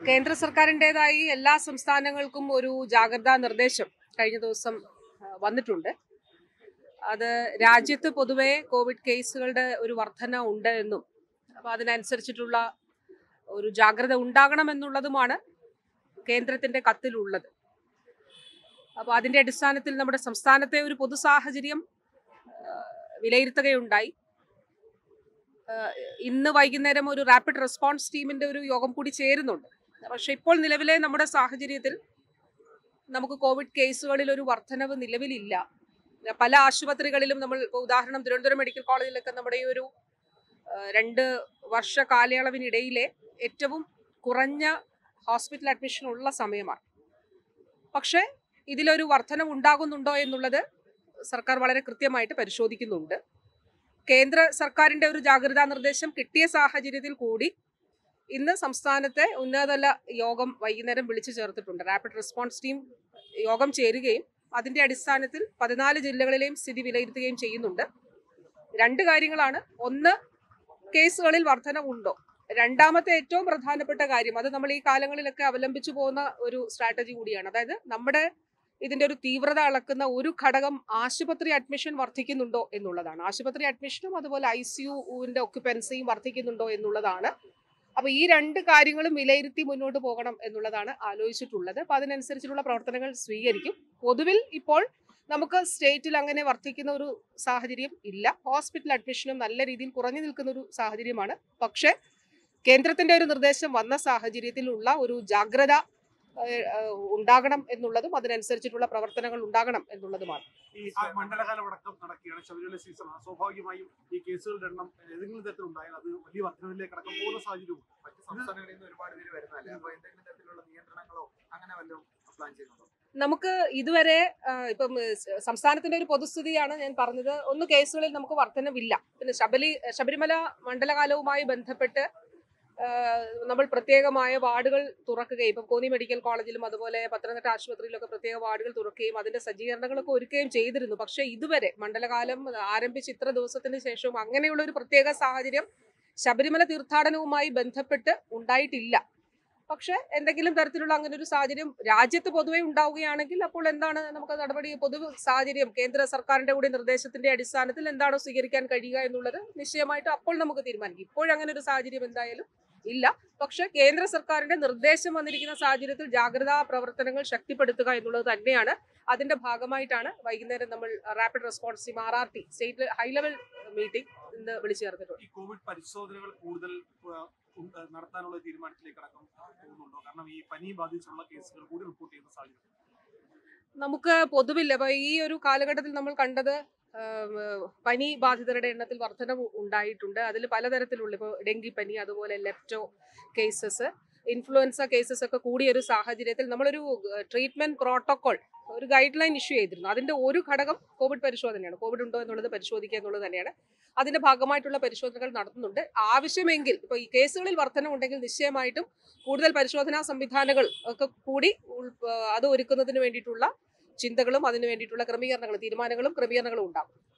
കേന്ദ്ര സർക്കാരിൻ്റെതായി എല്ലാ സംസ്ഥാനങ്ങൾക്കും ഒരു ജാഗ്രതാ നിർദ്ദേശം കഴിഞ്ഞ ദിവസം ആ, വന്നിട്ടുണ്ട് അത് രാജ്യത്ത് പൊതുവെ കോവിഡ് കേസുകളുടെ ഒരു വർധന ഉണ്ട് എന്നും അപ്പോൾ അതിനനുസരിച്ചിട്ടുള്ള ഒരു ജാഗ്രത ഉണ്ടാകണമെന്നുള്ളതുമാണ് കേന്ദ്രത്തിൻ്റെ കത്തിലുള്ളത് അപ്പോൾ അതിൻ്റെ അടിസ്ഥാനത്തിൽ നമ്മുടെ സംസ്ഥാനത്തെ ഒരു പൊതു സാഹചര്യം ആ, വിലയിരുത്തുകയുണ്ടായി ആ, ഇന്ന് വൈകുന്നേരം ഒരു റാപ്പിഡ് റെസ്പോൺസ് ടീമിന്റെ ഒരു യോഗം കൂടി ചേരുന്നുണ്ട് പക്ഷെ ഇപ്പോൾ നിലവിലെ നമ്മുടെ സാഹചര്യത്തിൽ നമുക്ക് കോവിഡ് കേസുകളിൽ ഒരു വർധനവ് നിലവിലില്ല പല ആശുപത്രികളിലും നമ്മൾ ഇപ്പോൾ ഉദാഹരണം തിരുവനന്തപുരം മെഡിക്കൽ കോളേജിലൊക്കെ നമ്മുടെ ഈ ഒരു ആ, രണ്ട് വർഷ കാലയളവിനിടയിലെ ഏറ്റവും കുറഞ്ഞ ഹോസ്പിറ്റൽ അഡ്മിഷൻ ഉള്ള സമയമാണ് പക്ഷേ ഇതിലൊരു വർധനവ് ഉണ്ടാകുന്നുണ്ടോ എന്നുള്ളത് സർക്കാർ വളരെ കൃത്യമായിട്ട് പരിശോധിക്കുന്നുണ്ട് കേന്ദ്ര സർക്കാരിന്റെ ഒരു ജാഗ്രതാ നിർദ്ദേശം കിട്ടിയ സാഹചര്യത്തിൽ കൂടി ഇന്ന് സംസ്ഥാനത്തെ ഉന്നതതല യോഗം വൈകുന്നേരം വിളിച്ചു ചേർത്തിട്ടുണ്ട് റാപ്പിഡ് റെസ്പോൺസ് ടീം യോഗം ചേരുകയും അതിന്റെ അടിസ്ഥാനത്തിൽ പതിനാല് ജില്ലകളിലെയും സ്ഥിതി വിലയിരുത്തുകയും ചെയ്യുന്നുണ്ട് രണ്ട് കാര്യങ്ങളാണ് ഒന്ന് കേസുകളിൽ വർധന ഉണ്ടോ രണ്ടാമത്തെ ഏറ്റവും പ്രധാനപ്പെട്ട കാര്യം അത് നമ്മൾ ഈ കാലങ്ങളിലൊക്കെ അവലംബിച്ചു പോകുന്ന ഒരു സ്ട്രാറ്റജി കൂടിയാണ് അതായത് നമ്മുടെ ഇതിന്റെ ഒരു തീവ്രത അളക്കുന്ന ഒരു ഘടകം ആശുപത്രി അഡ്മിഷൻ വർദ്ധിക്കുന്നുണ്ടോ എന്നുള്ളതാണ് ആശുപത്രി അഡ്മിഷനും അതുപോലെ ഐ സി യുവിന്റെ ഒക്യുപ്പൻസിയും വർദ്ധിക്കുന്നുണ്ടോ എന്നുള്ളതാണ് അപ്പൊ ഈ രണ്ട് കാര്യങ്ങളും വിലയിരുത്തി മുന്നോട്ട് പോകണം എന്നുള്ളതാണ് ആലോചിച്ചിട്ടുള്ളത് അപ്പൊ അതിനനുസരിച്ചുള്ള പ്രവർത്തനങ്ങൾ സ്വീകരിക്കും പൊതുവിൽ ഇപ്പോൾ നമുക്ക് സ്റ്റേറ്റിൽ അങ്ങനെ വർദ്ധിക്കുന്ന ഒരു സാഹചര്യം ഇല്ല ഹോസ്പിറ്റൽ അഡ്മിഷനും നല്ല രീതിയിൽ കുറഞ്ഞു നിൽക്കുന്ന ഒരു സാഹചര്യമാണ് പക്ഷേ കേന്ദ്രത്തിന്റെ ഒരു നിർദ്ദേശം വന്ന സാഹചര്യത്തിലുള്ള ഒരു ജാഗ്രത ഏഹ്, ഏഹ്, ഉണ്ടാകണം എന്നുള്ളതും അതിനനുസരിച്ചിട്ടുള്ള പ്രവർത്തനങ്ങൾ ഉണ്ടാകണം എന്നുള്ളതുമാണ് ഈ ആ മണ്ഡലകാലം അടക്കം നടക്കുകയാണ് ശബരിമല സീസണാണ് സ്വാഭാവികമായും ഈ കേസുകളുടെ എണ്ണം ഏതെങ്കിലും തരത്തിൽ ഉണ്ടായാൽ അത് വലിയ വർധനവിലേക്ക് അടക്കം പോകുന്ന സാഹചര്യവും മറ്റ് സംസ്ഥാനങ്ങളിൽ നിന്ന് ഒരുപാട് പേര് വരുന്നതല്ലേ അപ്പൊ എന്തെങ്കിലും തരത്തിലുള്ള നിയന്ത്രണങ്ങളോ അങ്ങനെ വല്ലതും പ്ലാൻ ചെയ്യുന്നുണ്ടോ നമുക്ക് ഇതുവരെ ആ, ഇപ്പം ഏ, സ- സംസ്ഥാനത്തിന്റെ ഒരു പൊതുസ്ഥിതിയാണ് ഞാൻ പറഞ്ഞത് ഒന്ന് കേസുകളിൽ നമുക്ക് വർധനവില്ല പിന്നെ ശബരി ശബരിമല മണ്ഡലകാലവുമായി ബന്ധപ്പെട്ട് ആ, നമ്മൾ പ്രത്യേകമായ വാർഡുകൾ തുറക്കുകയും ഇപ്പം കോന്നി മെഡിക്കൽ കോളേജിലും അതുപോലെ പത്തനംതിട്ട ആശുപത്രിയിലൊക്കെ പ്രത്യേക വാർഡുകൾ തുറക്കുകയും അതിന്റെ സജ്ജീകരണങ്ങളൊക്കെ ഒരുക്കുകയും ചെയ്തിരുന്നു പക്ഷേ ഇതുവരെ മണ്ഡലകാലം ആരംഭിച്ച് ഇത്ര ദിവസത്തിന് ശേഷവും അങ്ങനെയുള്ള ഒരു പ്രത്യേക സാഹചര്യം ശബരിമല തീർത്ഥാടനവുമായി ബന്ധപ്പെട്ട് ഉണ്ടായിട്ടില്ല പക്ഷെ എന്തെങ്കിലും തരത്തിലുള്ള അങ്ങനെ ഒരു സാഹചര്യം രാജ്യത്ത് പൊതുവെ ഉണ്ടാവുകയാണെങ്കിൽ അപ്പോൾ എന്താണ് നമുക്ക് നടപടി പൊതു സാഹചര്യം കേന്ദ്ര സർക്കാരിന്റെ കൂടി നിർദ്ദേശത്തിന്റെ അടിസ്ഥാനത്തിൽ എന്താണോ സ്വീകരിക്കാൻ കഴിയുക എന്നുള്ളത് നിശ്ചയമായിട്ട് അപ്പോൾ നമുക്ക് തീരുമാനിക്കും ഇപ്പോഴങ്ങനെ ഒരു സാഹചര്യം എന്തായാലും ഇല്ല പക്ഷെ കേന്ദ്ര സർക്കാരിന്റെ നിർദ്ദേശം വന്നിരിക്കുന്ന സാഹചര്യത്തിൽ ജാഗ്രതാ പ്രവർത്തനങ്ങൾ ശക്തിപ്പെടുത്തുക എന്നുള്ളത് തന്നെയാണ് അതിന്റെ ഭാഗമായിട്ടാണ് വൈകുന്നേരം നമ്മൾ rapid response team R R T state high level meeting ഇന്ന് വിളിച്ചു ചേർത്തിട്ടുണ്ട് ഈ കോവിഡ് പരിശോധനകൾ കൂടുതൽ ആ, ഉണ്ട് നടത്താനുള്ള തീരുമാനത്തിലേക്ക് അടക്കം പോകുന്നുണ്ടോ കാരണം ഈ പനി ബാധിച്ചുള്ള കേസുകൾ കൂടി റിപ്പോർട്ട് ചെയ്യുന്ന സാഹചര്യം നമുക്ക് പൊതുവിൽ അപ്പൊ ഈ ഒരു കാലഘട്ടത്തിൽ നമ്മൾ കണ്ടത് ആം, പനി ബാധിതരുടെ എണ്ണത്തിൽ വർധനവ് ഉണ്ടായിട്ടുണ്ട് അതിൽ പലതരത്തിലുള്ള ഇപ്പോൾ ഡെങ്കിപ്പനി അതുപോലെ ലെപ്റ്റോ കേസസ് ഇൻഫ്ലുവൻസ കേസസ് ഒക്കെ കൂടിയ ഒരു സാഹചര്യത്തിൽ നമ്മളൊരു ട്രീറ്റ്മെന്റ് പ്രോട്ടോകോൾ ഒരു ഗൈഡ് ലൈൻ ഇഷ്യൂ ചെയ്തിരുന്നു അതിന്റെ ഒരു ഘടകം കോവിഡ് പരിശോധനയാണ് കോവിഡ് ഉണ്ടോ എന്നുള്ളത് പരിശോധിക്കുക എന്നുള്ളത് തന്നെയാണ് അതിന്റെ ഭാഗമായിട്ടുള്ള പരിശോധനകൾ നടത്തുന്നുണ്ട് ആവശ്യമെങ്കിൽ ഇപ്പോൾ ഈ കേസുകളിൽ വർധന ഉണ്ടെങ്കിൽ നിശ്ചയമായിട്ടും കൂടുതൽ പരിശോധനാ സംവിധാനങ്ങൾ ഒക്കെ കൂടി ഉൾ- അത് ഒരുക്കുന്നതിന് വേണ്ടിയിട്ടുള്ള ചിന്തകളും അതിന് വേണ്ടിയിട്ടുള്ള ക്രമീകരണങ്ങളും തീരുമാനങ്ങളും ക്രമീകരണങ്ങളും ഉണ്ടാകും